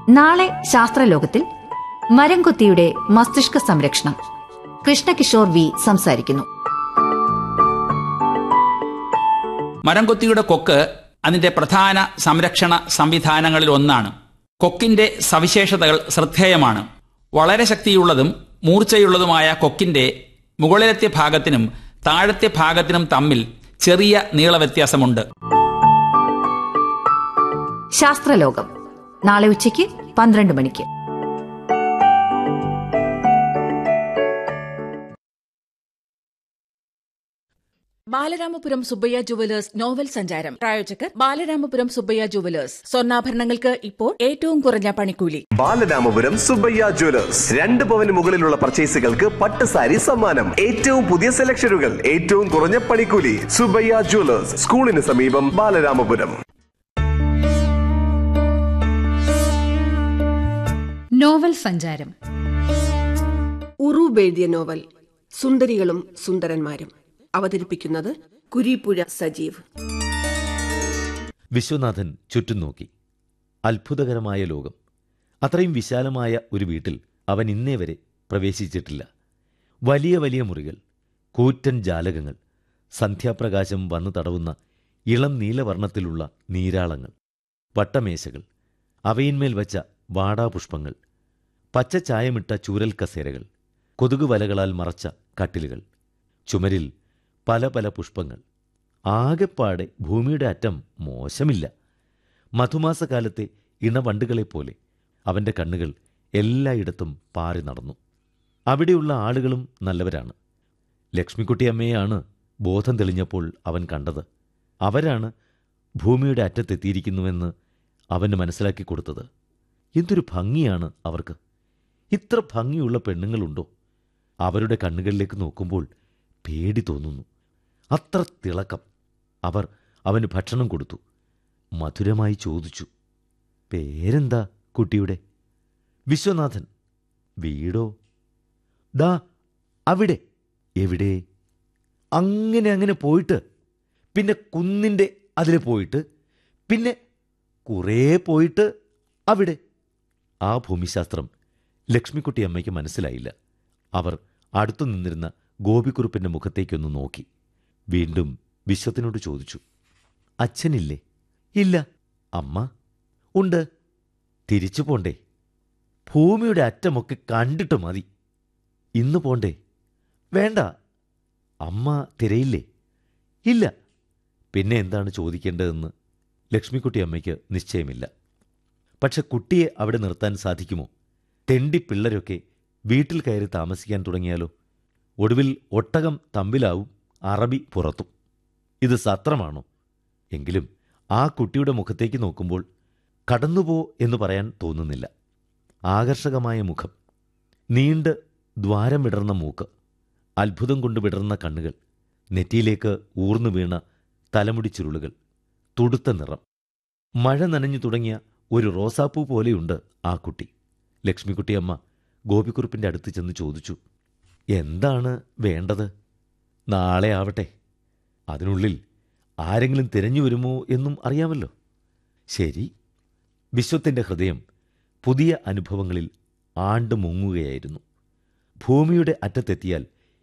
നാളെ ശാസ്ത്രലോകത്തിൽ മരംകൊത്തിയുടെ മസ്തിഷ്ക സംരക്ഷണം കൃഷ്ണകിഷോർ വി സംസാരിക്കുന്നു മരംകൊത്തിയുടെ കൊക്ക് അതിന്റെ പ്രധാന സംരക്ഷണ സംവിധാനങ്ങളിൽ ഒന്നാണ് കൊക്കിന്റെ സവിശേഷതകൾ ശ്രദ്ധേയമാണ് വളരെ ശക്തിയുള്ളതും മൂർച്ചയുള്ളതുമായ കൊക്കിന്റെ മുകളിലത്തെ ഭാഗത്തിനും താഴത്തെ ഭാഗത്തിനും തമ്മിൽ ചെറിയ നീളവ്യത്യാസമുണ്ട് ശാസ്ത്രലോകം നാളെ ഉച്ചയ്ക്ക് പന്ത്രണ്ട് മണിക്ക് ബാലരാമപുരം സുബ്ബയ്യ ജുവലേഴ്സ് നോവൽ സഞ്ചാരം പ്രായോജകർ ബാലരാമപുരം സുബ്ബയ്യ ജുവലേഴ്സ് സ്വർണ്ണാഭരണങ്ങൾക്ക് ഇപ്പോൾ ഏറ്റവും കുറഞ്ഞ പണിക്കൂലി ബാലരാമപുരം സുബ്ബയ്യ ജ്വല്ലേഴ്സ് രണ്ട് പവന് മുകളിലുള്ള പർച്ചേസുകൾക്ക് പട്ട് സാരി സമ്മാനം ഏറ്റവും പുതിയ സെലക്ഷനുകൾ ഏറ്റവും കുറഞ്ഞ പണിക്കൂലി സുബ്ബയ്യ ജ്വല്ലേഴ്സ് സ്കൂളിന് സമീപം ബാലരാമപുരം നോവൽ സഞ്ചാരം ഉറൂബ് എഴുതിയ നോവൽ സുന്ദരികളും സുന്ദരന്മാരും അവതരിപ്പിക്കുന്നത് കുരീപ്പുഴ സജീവ് വിശ്വനാഥൻ ചുറ്റും നോക്കി അത്ഭുതകരമായ ലോകം അത്രയും വിശാലമായ ഒരു വീട്ടിൽ അവൻ ഇന്നേ വരെ പ്രവേശിച്ചിട്ടില്ല വലിയ വലിയ മുറികൾ കൂറ്റൻ ജാലകങ്ങൾ സന്ധ്യാപ്രകാശം വന്നു തടവുന്ന ഇളം നീലവർണ്ണത്തിലുള്ള നീരാളങ്ങൾ വട്ടമേശകൾ അവയിന്മേൽ വച്ച വാടാപുഷ്പങ്ങൾ പച്ച ചായമിട്ട ചൂരൽ കസേരകൾ കൊതുക് വലകളാൽ മറച്ച കട്ടിലുകൾ ചുമരിൽ പല പല പുഷ്പങ്ങൾ ആകെപ്പാടെ ഭൂമിയുടെ അറ്റം മോശമില്ല മധുമാസകാലത്തെ ഇണവണ്ടുകളെപ്പോലെ അവൻ്റെ കണ്ണുകൾ എല്ലായിടത്തും പാറി നടന്നു അവിടെയുള്ള ആളുകളും നല്ലവരാണ് ലക്ഷ്മിക്കുട്ടിയമ്മയെയാണ് ബോധം തെളിഞ്ഞപ്പോൾ അവൻ കണ്ടത് അവരാണ് ഭൂമിയുടെ അറ്റത്തെത്തിയിരിക്കുന്നുവെന്ന് അവന് മനസ്സിലാക്കി കൊടുത്തത് എന്തൊരു ഭംഗിയാണ് അവർക്ക് ഇത്ര ഭംഗിയുള്ള പെണ്ണുങ്ങളുണ്ടോ അവരുടെ കണ്ണുകളിലേക്ക് നോക്കുമ്പോൾ പേടി തോന്നുന്നു അത്ര തിളക്കം അവർ അവന് ഭക്ഷണം കൊടുത്തു മധുരമായി ചോദിച്ചു പേരെന്താ കുട്ടിയുടെ വിശ്വനാഥൻ വീടോ ദാ അവിടെ എവിടെ അങ്ങനെ അങ്ങനെ പോയിട്ട് പിന്നെ കുന്നിൻ്റെ അതിൽ പോയിട്ട് പിന്നെ കുറേ പോയിട്ട് അവിടെ ആ ഭൂമിശാസ്ത്രം ലക്ഷ്മിക്കുട്ടി അമ്മയ്ക്ക് മനസ്സിലായില്ല അവർ അടുത്തു നിന്നിരുന്ന ഗോപിക്കുറുപ്പിന്റെ മുഖത്തേക്കൊന്ന് നോക്കി വീണ്ടും വിശ്വത്തിനോട് ചോദിച്ചു അച്ഛനില്ലേ ഇല്ല അമ്മ ഉണ്ട് തിരിച്ചു പോണ്ടേ ഭൂമിയുടെ അറ്റമൊക്കെ കണ്ടിട്ട് മതി ഇന്ന് പോണ്ടേ വേണ്ട അമ്മ തിരയില്ലേ ഇല്ല പിന്നെ എന്താണ് ചോദിക്കേണ്ടതെന്ന് ലക്ഷ്മിക്കുട്ടി അമ്മയ്ക്ക് നിശ്ചയമില്ല പക്ഷെ കുട്ടിയെ അവിടെ നിർത്താൻ സാധിക്കുമോ തെണ്ടി പിള്ളരൊക്കെ വീട്ടിൽ കയറി താമസിക്കാൻ തുടങ്ങിയാലോ ഒടുവിൽ ഒട്ടകം തമ്പിലാവും അറബി പുറത്തും ഇത് സത്രമാണോ എങ്കിലും ആ കുട്ടിയുടെ മുഖത്തേക്ക് നോക്കുമ്പോൾ കടന്നുപോ എന്ന് പറയാൻ തോന്നുന്നില്ല ആകർഷകമായ മുഖം നീണ്ട് ദ്വാരം വിടർന്ന മൂക്ക് അത്ഭുതം കൊണ്ട് വിടർന്ന കണ്ണുകൾ നെറ്റിയിലേക്ക് ഊർന്നു വീണ തലമുടി ചുരുളുകൾ തുടുത്ത നിറം മഴ നനഞ്ഞു തുടങ്ങിയ ഒരു റോസാപ്പൂ പോലെയുണ്ട് ആ കുട്ടി ലക്ഷ്മിക്കുട്ടിയമ്മ ഗോപിക്കുറുപ്പിൻ്റെ അടുത്ത് ചെന്ന് ചോദിച്ചു എന്താണ് വേണ്ടത് നാളെ ആവട്ടെ അതിനുള്ളിൽ ആരെങ്കിലും തിരഞ്ഞു വരുമോ എന്നും അറിയാമല്ലോ ശരി വിശ്വത്തിൻ്റെ ഹൃദയം പുതിയ അനുഭവങ്ങളിൽ ആണ്ട് മുങ്ങുകയായിരുന്നു ഭൂമിയുടെ അറ്റത്തെത്തിയാൽ